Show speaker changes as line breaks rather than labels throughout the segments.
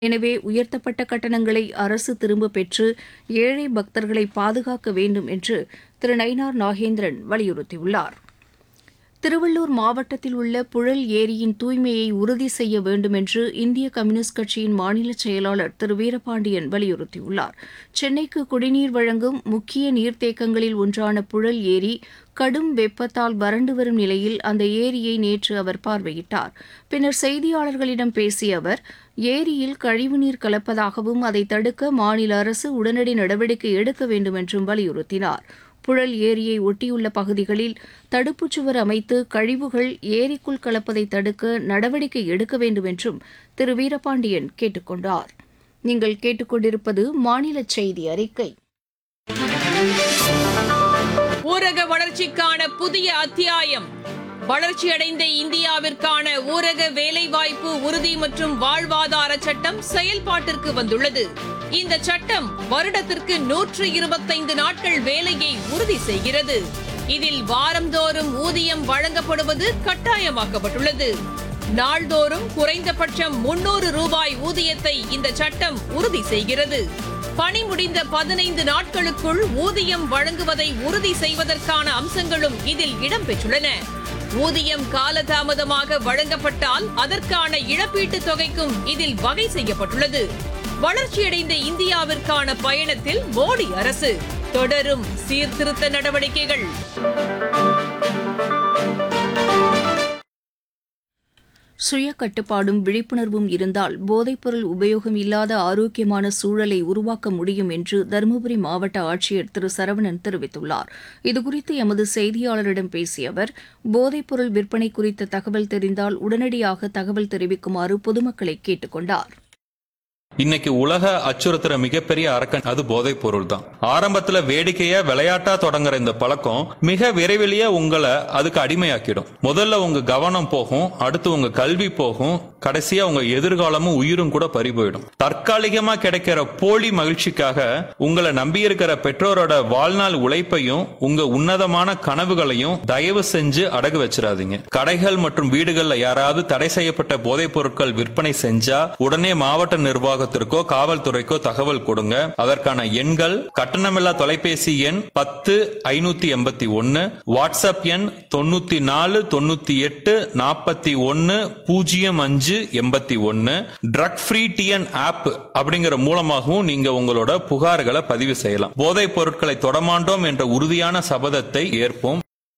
எனவே உயர்த்தப்பட்ட கட்டணங்களை அரசு திரும்பப் பெற்று ஏழை பக்தர்களை பாதுகாக்க வேண்டும் என்று திரு நயினார் நாகேந்திரன் வலியுறுத்தியுள்ளார் திருவள்ளூர் மாவட்டத்தில் உள்ள புழல் ஏரியின் தூய்மையை உறுதி செய்ய வேண்டும் என்று இந்திய கம்யூனிஸ்ட் கட்சியின் மாநில செயலாளர் திரு வீரபாண்டியன் வலியுறுத்தியுள்ளார் சென்னைக்கு குடிநீர் வழங்கும் முக்கிய நீர்த்தேக்கங்களில் ஒன்றான புழல் ஏரி கடும் வெப்பத்தால் வறண்டு வரும் நிலையில் அந்த ஏரியை நேற்று அவர் பார்வையிட்டார் பின்னர் செய்தியாளர்களிடம் பேசிய அவர் ஏரியில் கழிவுநீர் கலப்பதாகவும் அதை தடுக்க மாநில அரசு உடனடி நடவடிக்கை எடுக்க வேண்டும் என்றும் வலியுறுத்தினார் புழல் ஏரியை ஒட்டியுள்ள பகுதிகளில் தடுப்புச் சுவர் அமைத்து கழிவுகள் ஏரிக்குள் கலப்பதை தடுக்க நடவடிக்கை எடுக்க வேண்டும் என்றும் திரு வீரபாண்டியன் கேட்டுக் கொண்டார் நீங்கள் கேட்டுக்கொண்டிருப்பது மாநில செய்தி அறிக்கை
ஊரக வளர்ச்சிக்கான புதிய அத்தியாயம் வளர்ச்சியடைந்த இந்தியாவிற்கான ஊரக வேலைவாய்ப்பு உறுதி மற்றும் வாழ்வாதார சட்டம் செயல்பாட்டிற்கு வந்துள்ளது இந்த சட்டம் வருடத்திற்கு நூற்று இருபத்தைந்து நாட்கள் வேலையை உறுதி செய்கிறது இதில் வாரந்தோறும் ஊதியம் வழங்கப்படுவது கட்டாயமாக்கப்பட்டுள்ளது நாள்தோறும் குறைந்தபட்சம் முன்னூறு ரூபாய் ஊதியத்தை இந்த சட்டம் உறுதி செய்கிறது பணி முடிந்த பதினைந்து நாட்களுக்குள் ஊதியம் வழங்குவதை உறுதி செய்வதற்கான அம்சங்களும் இதில் இடம்பெற்றுள்ளன ஊதியம் காலதாமதமாக வழங்கப்பட்டால் அதற்கான இழப்பீட்டுத் தொகைக்கும் இதில் வகை செய்யப்பட்டுள்ளது வளர்ச்சியடைந்த இந்தியாவிற்கான பயணத்தில் மோடி அரசு தொடரும் சீர்திருத்த நடவடிக்கைகள்
சுய கட்டுப்பாடும் விழிப்புணர்வும் இருந்தால் போதைப்பொருள் உபயோகம் இல்லாத ஆரோக்கியமான சூழலை உருவாக்க முடியும் என்று தருமபுரி மாவட்ட ஆட்சியர் திரு சரவணன் தெரிவித்துள்ளார் இதுகுறித்து எமது செய்தியாளரிடம் பேசிய அவர் போதைப்பொருள் விற்பனை குறித்த தகவல் தெரிந்தால் உடனடியாக தகவல் தெரிவிக்குமாறு பொதுமக்களை கேட்டுக் கொண்டார்
இன்னைக்கு உலக அச்சுறுத்துற மிகப்பெரிய அரக்கன் அது போதைப் பொருள் தான் ஆரம்பத்துல வேடிக்கையா விளையாட்டா தொடங்குற இந்த பழக்கம் மிக விரைவிலேயே உங்களை அதுக்கு அடிமையாக்கிடும் முதல்ல உங்க கவனம் போகும் அடுத்து உங்க கல்வி போகும் கடைசியா உங்க எதிர்காலமும் உயிரும் கூட பறி போயிடும் தற்காலிகமா கிடைக்கிற போலி மகிழ்ச்சிக்காக உங்களை நம்பியிருக்கிற பெற்றோரோட வாழ்நாள் உழைப்பையும் உங்க உன்னதமான கனவுகளையும் தயவு செஞ்சு அடகு வச்சிடாதீங்க கடைகள் மற்றும் வீடுகள்ல யாராவது தடை செய்யப்பட்ட போதைப் பொருட்கள் விற்பனை செஞ்சா உடனே மாவட்ட நிர்வாகத்திற்கோ காவல்துறைக்கோ தகவல் கொடுங்க அதற்கான எண்கள் கட்டணமில்லா தொலைபேசி எண் பத்து ஐநூத்தி எண்பத்தி ஒன்னு வாட்ஸ்அப் எண் தொண்ணூத்தி நாலு தொண்ணூத்தி எட்டு நாற்பத்தி ஒன்னு பூஜ்ஜியம் அஞ்சு எண்பத்தி ஒன்னு ட்ரக் ஃப்ரீ டிஎன் ஆப் அப்படிங்கிற மூலமாகவும் நீங்க உங்களோட புகார்களை பதிவு செய்யலாம் போதைப் பொருட்களை தொடமாண்டோம் என்ற உறுதியான சபதத்தை ஏற்போம்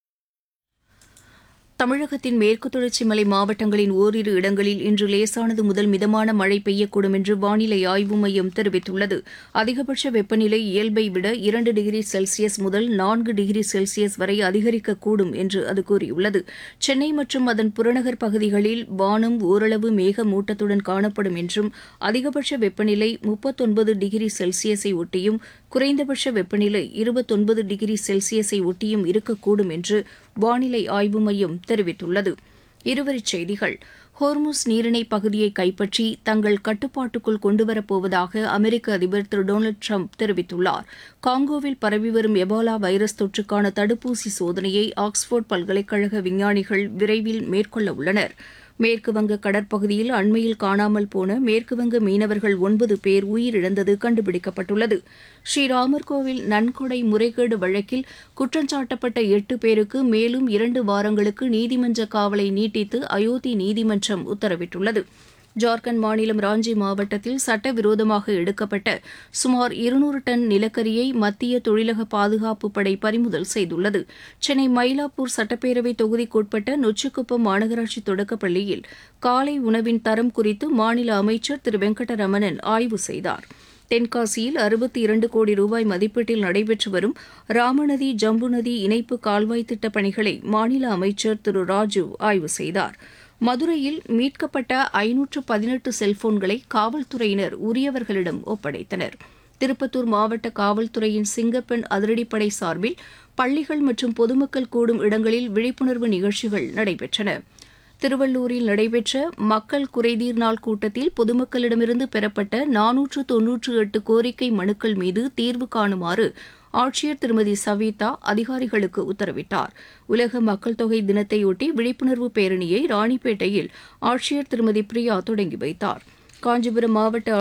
தமிழகத்தின் மேற்கு தொடர்ச்சி மலை மாவட்டங்களின் ஓரிரு இடங்களில் இன்று லேசானது முதல் மிதமான மழை பெய்யக்கூடும் என்று வானிலை ஆய்வு மையம் தெரிவித்துள்ளது அதிகபட்ச வெப்பநிலை இயல்பை விட இரண்டு டிகிரி செல்சியஸ் முதல் நான்கு டிகிரி செல்சியஸ் வரை அதிகரிக்கக்கூடும் என்று அது கூறியுள்ளது சென்னை மற்றும் அதன் புறநகர் பகுதிகளில் வானம் ஓரளவு மேகமூட்டத்துடன் காணப்படும் என்றும் அதிகபட்ச வெப்பநிலை முப்பத்தொன்பது டிகிரி செல்சியஸை ஒட்டியும் குறைந்தபட்ச வெப்பநிலை இருபத்தொன்பது டிகிரி செல்சியஸை ஒட்டியும் இருக்கக்கூடும் என்று வானிலை ஆய்வு மையம் தெரிவித்துள்ளது இருவரிச் செய்திகள் ஹோர்முஸ் நீரிணை பகுதியை கைப்பற்றி தங்கள் கட்டுப்பாட்டுக்குள் கொண்டுவரப்போவதாக அமெரிக்க அதிபர் திரு டொனால்டு ட்ரம்ப் தெரிவித்துள்ளார் காங்கோவில் பரவி வரும் எபோலா வைரஸ் தொற்றுக்கான தடுப்பூசி சோதனையை ஆக்ஸ்போர்ட் பல்கலைக்கழக விஞ்ஞானிகள் விரைவில் மேற்கொள்ள உள்ளனர் மேற்குவங்க கடற்பகுதியில் அண்மையில் காணாமல் போன மேற்குவங்க மீனவர்கள் ஒன்பது பேர் உயிரிழந்தது கண்டுபிடிக்கப்பட்டுள்ளது ஸ்ரீராமர் கோவில் நன்கொடை முறைகேடு வழக்கில் குற்றஞ்சாட்டப்பட்ட எட்டு பேருக்கு மேலும் இரண்டு வாரங்களுக்கு நீதிமன்ற காவலை நீட்டித்து அயோத்தி நீதிமன்றம் உத்தரவிட்டுள்ளது ஜார்க்கண்ட் மாநிலம் ராஞ்சி மாவட்டத்தில் சட்டவிரோதமாக எடுக்கப்பட்ட சுமார் இருநூறு டன் நிலக்கரியை மத்திய தொழிலக பாதுகாப்பு படை பறிமுதல் செய்துள்ளது சென்னை மயிலாப்பூர் சட்டப்பேரவை தொகுதிக்குட்பட்ட நொச்சிக்குப்பம் மாநகராட்சி தொடக்கப் பள்ளியில் காலை உணவின் தரம் குறித்து மாநில அமைச்சர் திரு வெங்கடரமணன் ஆய்வு செய்தார் தென்காசியில் அறுபத்தி இரண்டு கோடி ரூபாய் மதிப்பீட்டில் நடைபெற்று வரும் ராமநதி ஜம்பு நதி இணைப்பு கால்வாய் திட்டப் பணிகளை மாநில அமைச்சர் திரு ராஜு ஆய்வு செய்தார் மதுரையில் மீட்கப்பட்ட ஐநூற்று பதினெட்டு செல்போன்களை காவல்துறையினர் உரியவர்களிடம் ஒப்படைத்தனர் திருப்பத்தூர் மாவட்ட காவல்துறையின் சிங்கப்பெண் அதிரடிப்படை சார்பில் பள்ளிகள் மற்றும் பொதுமக்கள் கூடும் இடங்களில் விழிப்புணர்வு நிகழ்ச்சிகள் நடைபெற்றன திருவள்ளூரில் நடைபெற்ற மக்கள் குறைதீர் நாள் கூட்டத்தில் பொதுமக்களிடமிருந்து பெறப்பட்ட நானூற்று தொன்னூற்று எட்டு கோரிக்கை மனுக்கள் மீது தீர்வு காணுமாறு ஆட்சியர் திருமதி சவிதா அதிகாரிகளுக்கு உத்தரவிட்டார் உலக மக்கள் தொகை தினத்தையொட்டி விழிப்புணர்வு பேரணியை ராணிப்பேட்டையில் ஆட்சியர் திருமதி பிரியா தொடங்கி வைத்தார் காஞ்சிபுரம் மாவட்ட